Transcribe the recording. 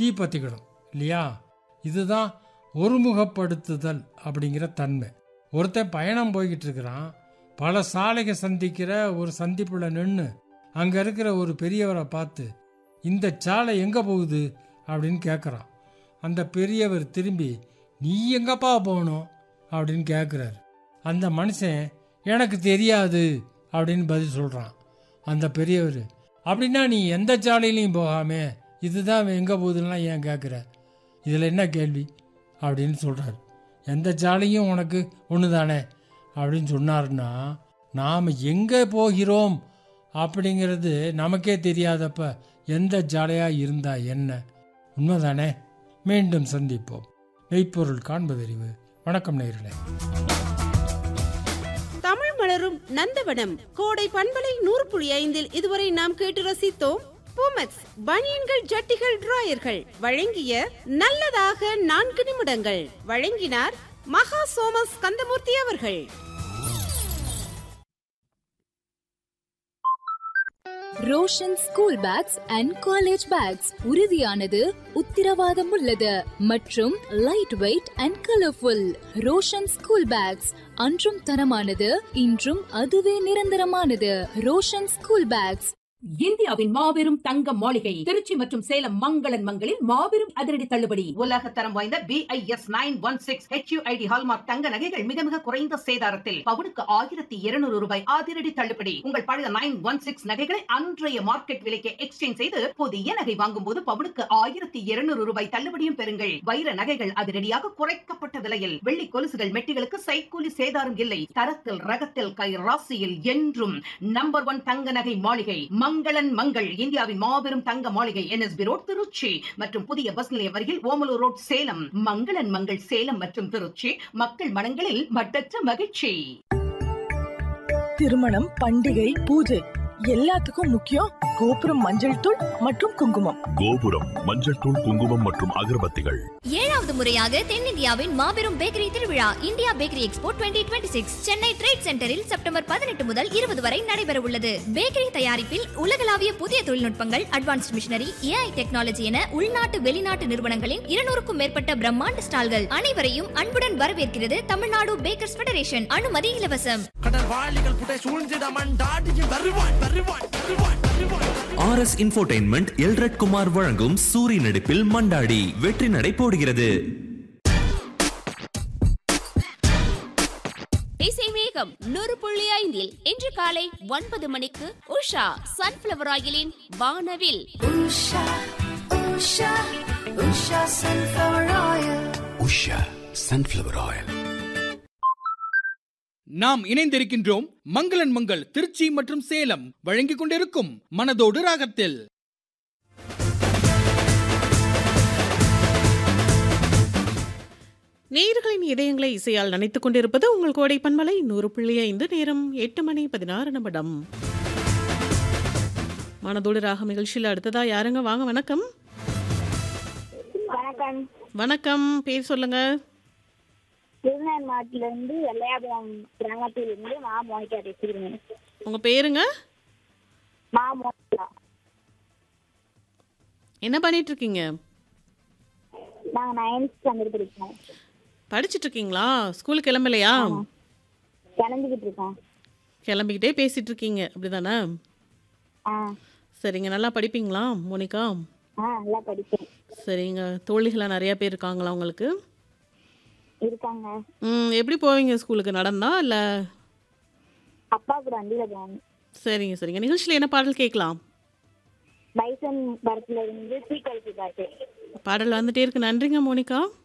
தீ பற்றிக்கணும் இல்லையா இதுதான் ஒருமுகப்படுத்துதல் அப்படிங்கிற தன்மை ஒருத்தன் பயணம் போய்கிட்டு இருக்கிறான் பல சாலைகள் சந்திக்கிற ஒரு சந்திப்பில் நின்று அங்கே இருக்கிற ஒரு பெரியவரை பார்த்து இந்த சாலை எங்கே போகுது அப்படின்னு கேட்குறான் அந்த பெரியவர் திரும்பி நீ எங்கப்பா போகணும் அப்படின்னு கேட்குறாரு அந்த மனுஷன் எனக்கு தெரியாது அப்படின்னு பதில் சொல்கிறான் அந்த பெரியவர் அப்படின்னா நீ எந்த சாலையிலையும் போகாமே இதுதான் எங்கே போகுதுலாம் ஏன் கேட்குற இதில் என்ன கேள்வி அப்படின்னு சொல்கிறார் எந்த சாலையும் உனக்கு ஒன்று தானே அப்படின்னு சொன்னார்னா நாம் எங்கே போகிறோம் அப்படிங்கிறது நமக்கே தெரியாதப்ப எந்த ஜாலையாக இருந்தா என்ன உண்மைதானே மீண்டும் சந்திப்போம் மெய்ப்பொருள் காண்பதறிவு வணக்கம் நேயர்களே தமிழ் மலரும் நந்தவனம் கோடை பண்பலை நூறு புள்ளி ஐந்தில் இதுவரை நாம் கேட்டு ரசித்தோம் பூமெக்ஸ் பனியன்கள் ஜட்டிகள் டிராயர்கள் வழங்கிய நல்லதாக நான்கு நிமிடங்கள் வழங்கினார் மகா சோமஸ் கந்தமூர்த்தி அவர்கள் Roshan school bags and college bags உறுதியானது உத்திரவாதம் உள்ளது மற்றும் light weight and colourful Roshan school bags அன்றும் தரமானது இன்றும் அதுவே நிரந்தரமானது ரோஷன் ஸ்கூல் பேக்ஸ் இந்தியாவின் மாபெரும் தங்க மாளிகை திருச்சி மற்றும் சேலம் மங்களன் மங்களில் மாபெரும் அதிரடி தள்ளுபடி உலக தரம் வாய்ந்த BIS nine one six HUID hallmark தங்க நகைகள் மிக மிக குறைந்த சேதாரத்தில் பவுனுக்கு ஆயிரத்தி இருநூறு ரூபாய் அதிரடி தள்ளுபடி உங்கள் பழைய நைன் ஒன் சிக்ஸ் நகைகளை அன்றைய மார்க்கெட் விலைக்கு எக்ஸ்சேஞ்ச் செய்து புதிய நகை வாங்கும் போது பவுனுக்கு ஆயிரத்தி இருநூறு ரூபாய் தள்ளுபடியும் பெறுங்கள் வைர நகைகள் அதிரடியாக குறைக்கப்பட்ட விலையில் வெள்ளி கொலுசுகள் மெட்டிகளுக்கு சைக்கூலி சேதாரம் இல்லை தரத்தில் ரகத்தில் கை ராசியில் என்றும் நம்பர் ஒன் தங்க நகை மாளிகை மங்களன் மங்கள் இந்தியாவின் மாபெரும் தங்க மாளிகை என்எஸ்பி ரோட் திருச்சி மற்றும் புதிய பஸ் நிலையம் அருகில் ஓமலூர் ரோட் சேலம் மங்களன் மங்கள் சேலம் மற்றும் திருச்சி மக்கள் மனங்களில் மட்டற்ற மகிழ்ச்சி திருமணம் பண்டிகை பூஜை எல்லாத்துக்கும் முக்கியம் கோபுரம் மஞ்சள் தூள் மற்றும் குங்குமம் கோபுரம் மஞ்சள் தூள் குங்குமம் மற்றும் அகர்பத்திகள் ஏழாவது முறையாக தென்னிந்தியாவின் மாபெரும் பேக்கரி திருவிழா India bakery expo 2026 Chennai trade சென்டரில் செப்டம்பர் பதினெட்டு முதல் இருபது வரை நடைபெற உள்ளது பேக்கரி தயாரிப்பில் உலகளாவிய புதிய தொழில்நுட்பங்கள் அட்வான்ஸ்ட் மிஷினரி ஏஐ டெக்னாலஜி என உள்நாட்டு வெளிநாட்டு நிறுவனங்களின் இருநூறுக்கும் மேற்பட்ட பிரம்மாண்ட ஸ்டால்கள் அனைவரையும் அன்புடன் வரவேற்கிறது தமிழ்நாடு பேக்கர்ஸ் ஃபெடரேஷன் அனுமதி இலவசம் கடற்வாளிகள் புடை சூழ்ந்திட மண்டாடியும் வருவான் வருவான் வருவான் வருவான் R S infotainment Elred Kumar வழங்கும் சூரி நடிப்பில் மண்டாடி வெற்றி நடை போடுகிறது இசை வேகம் நூறு புள்ளி ஐந்தில் இன்று காலை ஒன்பது மணிக்கு உஷா சன்ஃபிளவர் ஆயிலின் வானவில் உஷா சன்ஃபிளவர் ஆயில் நாம் இணைந்திருக்கின்றோம் மங்களன் மங்கள் திருச்சி மற்றும் சேலம் வழங்கிக் கொண்டிருக்கும் மனதோடு ராகத்தில் நேயர்களின் இதயங்களை இசையால் நினைத்துக் கொண்டிருப்பது உங்கள் கோடை பண்பலை நூறு புள்ளி ஐந்து நேரம் எட்டு மணி பதினாறு நிமிடம் மனதோடு ராகம் நிகழ்ச்சியில் அடுத்ததா யாருங்க வாங்க வணக்கம் வணக்கம் வணக்கம் பேர் சொல்லுங்க திருநெல் மாவட்டத்துல இருந்து வெள்ளையாபுரம் கிராமத்தில் இருந்து மா மோனிகா பேசுகிறேன் உங்க பேருங்க மா மோனிகா என்ன பண்ணிட்டு இருக்கீங்க நாங்க நைன்த் ஸ்டாண்டர்ட் படிக்கிறோம் படிச்சிட்டு இருக்கீங்களா ஸ்கூலுக்கு கிளம்பலையா கிளம்பிக்கிட்டு இருக்கோம் கிளம்பிக்கிட்டே பேசிட்டு இருக்கீங்க அப்படிதானே ஆ சரிங்க நல்லா படிப்பீங்களா மோனிகா ஆ நல்லா படிப்பேன் சரிங்க தோழிகளாக நிறைய பேர் இருக்காங்களா உங்களுக்கு இருக்காங்க ம் எப்படி போவீங்க ஸ்கூலுக்கு நடந்தா இல்லை அப்பா கூட வண்டியில போவாங்க சரிங்க சரிங்க நிகழ்ச்சியில் என்ன பாடல் கேட்கலாம் பைசன் படத்துல இருந்து சீக்கழிச்சு பாட்டு பாடல் வந்துட்டே இருக்கு நன்றிங்க மோனிகா